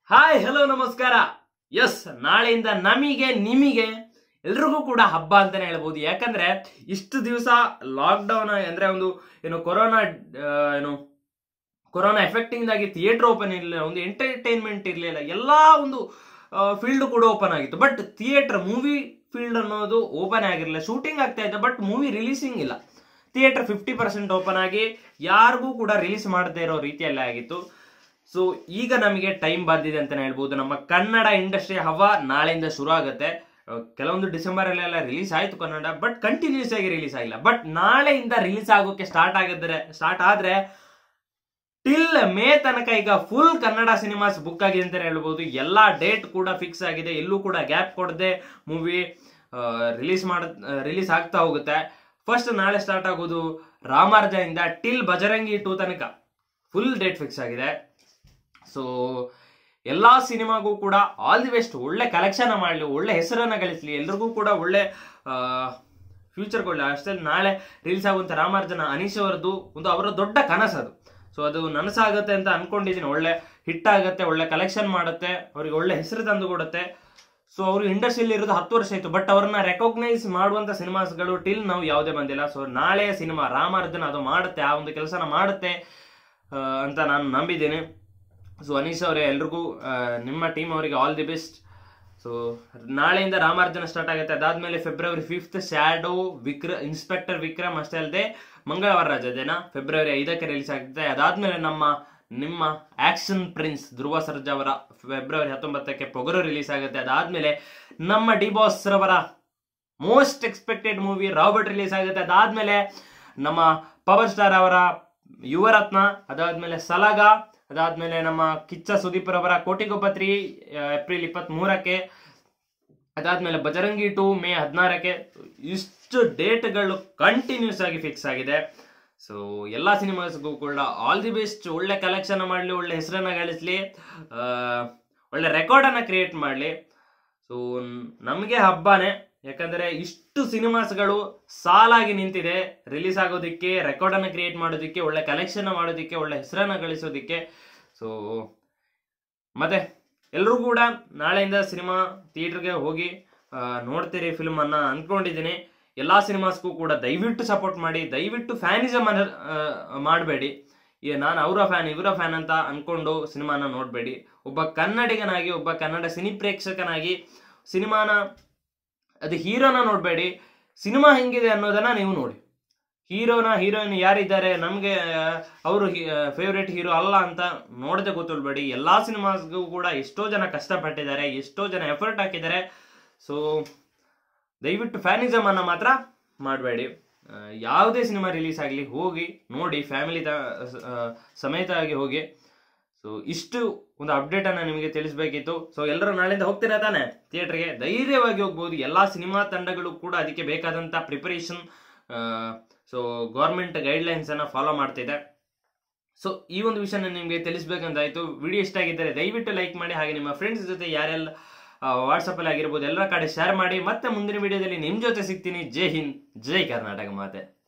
hi hello ನಮಸ್ಕಾರ S ನಾಳೆಯಿಂದ ನಮಗೆ ನಿಮಗೆ ಎಲ್ರಿಗೂ ಕೂಡ ಹಬ್ಬ ಅಂತಾನೆ ಹೇಳ್ಬೋದು ಯಾಕಂದ್ರೆ ಇಷ್ಟು ದಿವಸ ಲಾಕ್ಡೌನ್ ಅಂದ್ರೆ ಒಂದು ಏನು ಕೊರೋನಾ ಆ, ಏನು ಕೊರೋನಾ ಎಫೆಕ್ಟಿಂಗ್ ಆಗಿ ಥಿಯೇಟರ್ ಓಪನ್ ಇರಲಿಲ್ಲ ಒಂದು ಎಂಟರ್ಟೈನ್ಮೆಂಟ್ ಇರಲಿಲ್ಲ ಎಲ್ಲಾ ಒಂದು ಫೀಲ್ಡ್ ಕೂಡ ಓಪನ್ ಆಗಿತ್ತು ಬಟ್ ಥಿಯೇಟರ್ ಮೂವಿ ಫೀಲ್ಡ್ ಅನ್ನೋದು ಓಪನ್ ಆಗಿರಲಿಲ್ಲ ಶೂಟಿಂಗ್ ಆಗ್ತಾ ಇತ್ತು ಬಟ್ ಮೂವಿ ರಿಲೀಸಿಂಗ್ ಇಲ್ಲ ಥಿಯೇಟರ್ ಫಿಫ್ಟಿ ಪರ್ಸೆಂಟ್ ಓಪನ್ ಆಗಿ ಯಾರಿಗೂ ಕೂಡ ರಿಲೀಸ್ ಮಾಡದೇ ಇರೋ ರೀತಿಯಲ್ಲಿ ಆಗಿತ್ತು ಸೊ ಈಗ ನಮಗೆ ಟೈಮ್ ಬಂದಿದೆ ಅಂತಾನೆ ಹೇಳ್ಬೋದು ನಮ್ಮ ಕನ್ನಡ ಇಂಡಸ್ಟ್ರಿ ಹವಾ ನಾಳೆಯಿಂದ ಶುರು ಆಗುತ್ತೆ ಅಹ್, ಕೆಲವೊಂದು ಡಿಸೆಂಬರ್ ಅಲ್ಲೆಲ್ಲ ರಿಲೀಸ್ ಆಯ್ತು ಕನ್ನಡ ಬಟ್ ಕಂಟಿನ್ಯೂಸ್ ಆಗಿ ರಿಲೀಸ್ ಆಗಿಲ್ಲ ಬಟ್ ನಾಳೆಯಿಂದ ರಿಲೀಸ್ ಆಗೋಕೆ ಸ್ಟಾರ್ಟ್ ಆಗಿದ್ರೆ ಸ್ಟಾರ್ಟ್ ಆದ್ರೆ ಟಿಲ್ ಮೇ ತನಕ ಈಗ ಫುಲ್ ಕನ್ನಡ ಸಿನಿಮಾಸ್ ಬುಕ್ ಆಗಿದೆ ಅಂತಾನೆ ಹೇಳ್ಬೋದು ಎಲ್ಲಾ ಡೇಟ್ ಕೂಡ ಫಿಕ್ಸ್ ಆಗಿದೆ ಎಲ್ಲೂ ಕೂಡ ಗ್ಯಾಪ್ ಕೊಡದೆ ಮೂವಿ ರಿಲೀಸ್ ಮಾಡ ರಿಲೀಸ್ ಆಗ್ತಾ ಹೋಗುತ್ತೆ ಫಸ್ಟ್ ನಾಳೆ ಸ್ಟಾರ್ಟ್ ಆಗೋದು ರಾಮಾರ್ಜ ಇಂದ ಟಿಲ್ ಬಜರಂಗಿ ಟೂ ತನಕ ಫುಲ್ ಡೇಟ್ ಫಿಕ್ಸ್ ಆಗಿದೆ ಸೊ ಎಲ್ಲಾ ಸಿನಿಮಾಗೂ ಕೂಡ ಆಲ್ ದಿ ಬೆಸ್ಟ್ ಒಳ್ಳೆ ಕಲೆಕ್ಷನ್ ಮಾಡಲಿ ಒಳ್ಳೆ ಹೆಸರನ್ನ ಗಳಿಸ್ಲಿ ಎಲ್ರಿಗೂ ಕೂಡ ಒಳ್ಳೆ ಫ್ಯೂಚರ್ ಕೊಡಲಿ ಅಷ್ಟೇ ನಾಳೆ ರಿಲೀಸ್ ಆಗುವಂತ ರಾಮಾರ್ಜನ ಅನೀಶ್ ಅವರದ್ದು ಒಂದು ಅವರ ದೊಡ್ಡ ಕನಸು ಅದು ಸೊ ಅದು ನನಸಾಗುತ್ತೆ ಅಂತ ಅನ್ಕೊಂಡಿದ್ದೀನಿ ಒಳ್ಳೆ ಹಿಟ್ ಆಗುತ್ತೆ ಒಳ್ಳೆ ಕಲೆಕ್ಷನ್ ಮಾಡುತ್ತೆ ಅವ್ರಿಗೆ ಒಳ್ಳೆ ಹೆಸರು ತಂದು ಕೊಡುತ್ತೆ ಸೊ ಅವರು ಇಂಡಸ್ಟ್ರಿಯಲ್ಲಿ ಇರೋದು ಹತ್ತು ವರ್ಷ ಆಯ್ತು ಬಟ್ ಅವ್ರನ್ನ ರೆಕಗ್ನೈಸ್ ಮಾಡುವಂತ ಸಿನಿಮಾಸ್ಗಳು ಟಿಲ್ ನಾವು ಯಾವುದೇ ಬಂದಿಲ್ಲ ಸೊ ನಾಳೆ ಸಿನಿಮಾ ರಾಮಾರ್ಜನ ಅದು ಮಾಡುತ್ತೆ ಆ ಒಂದು ಕೆಲಸನ ಮಾಡುತ್ತೆ ಆ, ಅಂತ ನಾನು ನಂಬಿದ್ದೇನೆ ಸೊ ಅನೀಶ್ ಅವರೇ ಎಲ್ರಿಗೂ ಆ, ನಿಮ್ಮ ಟೀಮ್ ಅವರಿಗೆ ಆಲ್ ದಿ ಬೆಸ್ಟ್ ಸೊ ನಾಳೆಯಿಂದ ರಾಮಾರ್ಜನ ಸ್ಟಾರ್ಟ್ ಆಗುತ್ತೆ ಅದಾದ್ಮೇಲೆ ಫೆಬ್ರವರಿ ಫಿಫ್ತ್ ಶ್ಯಾಡೋ ವಿಕ್ರ ಇನ್ಸ್ಪೆಕ್ಟರ್ ವಿಕ್ರಮ್ ಅಷ್ಟೇ ಅಲ್ಲದೆ ಮಂಗಳವಾರ ರಜಾ ದಿನ ಫೆಬ್ರವರಿ ಐದಕ್ಕೆ ರಿಲೀಸ್ ಆಗುತ್ತೆ ಅದಾದ್ಮೇಲೆ ನಮ್ಮ ನಿಮ್ಮ ಆಕ್ಷನ್ ಪ್ರಿನ್ಸ್ ಧ್ರುವ ಸರ್ಜಾ ಅವರ ಫೆಬ್ರವರಿ ಹತ್ತೊಂಬತ್ತಕ್ಕೆ ಪೊಗರು ರಿಲೀಸ್ ಆಗುತ್ತೆ ಅದಾದ್ಮೇಲೆ ನಮ್ಮ ಡಿ ಬಾಸ್ ರವರ most expected movie Robert release ಆಗುತ್ತೆ ಅದಾದ್ಮೇಲೆ ನಮ್ಮ ಪವರ್ ಸ್ಟಾರ್ ಅವರ ಯುವರತ್ನ ಅದಾದ್ಮೇಲೆ ಸಲಗ ಅದಾದ್ಮೇಲೆ ನಮ್ಮ ಕಿಚ್ಚ ಸುದೀಪ್ ರವರ ಕೋಟಿಗೊಬ್ಬ ತ್ರೀ ಏಪ್ರಿಲ್ ಇಪ್ಪತ್ತ್ ಮೂರಕ್ಕೆ ಅದಾದ್ಮೇಲೆ ಬಜರಂಗಿ ಟು ಮೇ ಹದಿನಾರಕ್ಕೆ ಇಷ್ಟು ಡೇಟ್ಗಳು ಕಂಟಿನ್ಯೂಸ್ ಆಗಿ ಫಿಕ್ಸ್ ಆಗಿದೆ ಸೊ ಎಲ್ಲಾ ಸಿನಿಮಾಸ್ಗೂ ಕೂಡ ಆಲ್ ದಿ ಬೆಸ್ಟ್ ಒಳ್ಳೆ ಕಲೆಕ್ಷನ್ ಮಾಡಲಿ ಒಳ್ಳೆ ಹೆಸರನ್ನ ಗಳಿಸ್ಲಿ ಆ, ಒಳ್ಳೆ ರೆಕಾರ್ಡ್ ಅನ್ನ ಕ್ರಿಯೇಟ್ ಮಾಡಲಿ ಸೊ ನಮಗೆ ಹಬ್ಬನೇ ಯಾಕಂದ್ರೆ ಇಷ್ಟು ಸಿನಿಮಾಸ್ಗಳು ಸಾಲಾಗಿ ನಿಂತಿದೆ ರಿಲೀಸ್ ಆಗೋದಕ್ಕೆ ರೆಕಾರ್ಡ್ ಅನ್ನ ಕ್ರಿಯೇಟ್ ಮಾಡೋದಕ್ಕೆ ಒಳ್ಳೆ ಕಲೆಕ್ಷನ್ ಮಾಡೋದಕ್ಕೆ ಒಳ್ಳೆ ಹೆಸರನ್ನ ಗಳಿಸೋದಕ್ಕೆ ಸೊ ಮತ್ತೆ ಎಲ್ಲರೂ ಕೂಡ ನಾಳೆಯಿಂದ ಸಿನಿಮಾ ಥಿಯೇಟರ್ಗೆ ಹೋಗಿ ಆ, ನೋಡ್ತೀರಿ ಫಿಲ್ಮ್ ಅನ್ನ ಅನ್ಕೊಂಡಿದ್ದೀನಿ ಎಲ್ಲಾ ಸಿನಿಮಾಸ್ಗೂ ಕೂಡ ದಯವಿಟ್ಟು ಸಪೋರ್ಟ್ ಮಾಡಿ ದಯವಿಟ್ಟು ಫ್ಯಾನಿಸಮ್ ಮಾಡಬೇಡಿ ಈ ನಾನು ಅವರ ಫ್ಯಾನ್ ಇವರ ಫ್ಯಾನ್ ಅಂತ ಅನ್ಕೊಂಡು ಸಿನಿಮಾನ ನೋಡಬೇಡಿ ಒಬ್ಬ ಕನ್ನಡಿಗನಾಗಿ ಒಬ್ಬ ಕನ್ನಡ ಸಿನಿ ಪ್ರೇಕ್ಷಕನಾಗಿ ಸಿನಿಮಾನ ಅದು ಹೀರೋನ ನೋಡಬೇಡಿ ಸಿನಿಮಾ ಹೆಂಗಿದೆ ಅನ್ನೋದನ್ನ ನೀವು ನೋಡಿ ಹೀರೋನ ಹೀರೋಯಿನ್ ಯಾರಿದ್ದಾರೆ ನಮಗೆ ಅವರು ಫೇವ್ರೇಟ್ ಹೀರೋ ಅಲ್ಲ ಅಂತ ನೋಡದೆ ಗೊತ್ತಿಲ್ಬೇಡಿ ಎಲ್ಲಾ ಸಿನಿಮಾಸ್ಗೂ ಕೂಡ ಎಷ್ಟೋ ಜನ ಕಷ್ಟಪಟ್ಟಿದ್ದಾರೆ ಎಷ್ಟೋ ಜನ ಎಫರ್ಟ್ ಹಾಕಿದ್ದಾರೆ ಸೊ ದಯವಿಟ್ಟು ಫ್ಯಾನಿಸಮ್ ಅನ್ನ ಮಾತ್ರ ಮಾಡಬೇಡಿ ಯಾವುದೇ ಸಿನಿಮಾ ರಿಲೀಸ್ ಆಗಲಿ ಹೋಗಿ ನೋಡಿ ಫ್ಯಾಮಿಲಿ ಸಮೇತ ಆಗಿ ಹೋಗಿ ಸೊ ಇಷ್ಟು ಒಂದು ಅಪ್ಡೇಟ್ ಅನ್ನ ನಿಮಗೆ ತಿಳಿಸ್ಬೇಕಿತ್ತು ಸೊ ಎಲ್ಲರೂ ನಾಳೆಯಿಂದ ಹೋಗ್ತೀರಾ ತಾನೆ ಥಿಯೇಟರ್ಗೆ ಧೈರ್ಯವಾಗಿ ಹೋಗ್ಬೋದು ಎಲ್ಲಾ ಸಿನಿಮಾ ತಂಡಗಳು ಕೂಡ ಅದಕ್ಕೆ ಬೇಕಾದಂತ ಪ್ರಿಪರೇಷನ್ ಸೊ ಗೌರ್ಮೆಂಟ್ ಗೈಡ್ಲೈನ್ಸ್ ಅನ್ನ ಫಾಲೋ ಮಾಡ್ತಿದೆ ಸೊ ಈ ಒಂದು ವಿಷಯನ ನಿಮಗೆ ತಿಳಿಸ್ಬೇಕಂತಾಯ್ತು ವಿಡಿಯೋ ಇಷ್ಟ ಆಗಿದ್ದರೆ ದಯವಿಟ್ಟು ಲೈಕ್ ಮಾಡಿ ಹಾಗೆ ನಿಮ್ಮ ಫ್ರೆಂಡ್ಸ್ ಜೊತೆ ಯಾರೆಲ್ಲ ವಾಟ್ಸಪ್ ಅಲ್ಲಿ ಆಗಿರ್ಬೋದು ಎಲ್ಲರ ಕಡೆ ಶೇರ್ ಮಾಡಿ ಮತ್ತೆ ಮುಂದಿನ ವಿಡಿಯೋದಲ್ಲಿ ನಿಮ್ ಜೊತೆ ಸಿಗ್ತೀನಿ ಜೈ ಹಿಂದ್ ಜೈ ಕರ್ನಾಟಕ ಮಾತೆ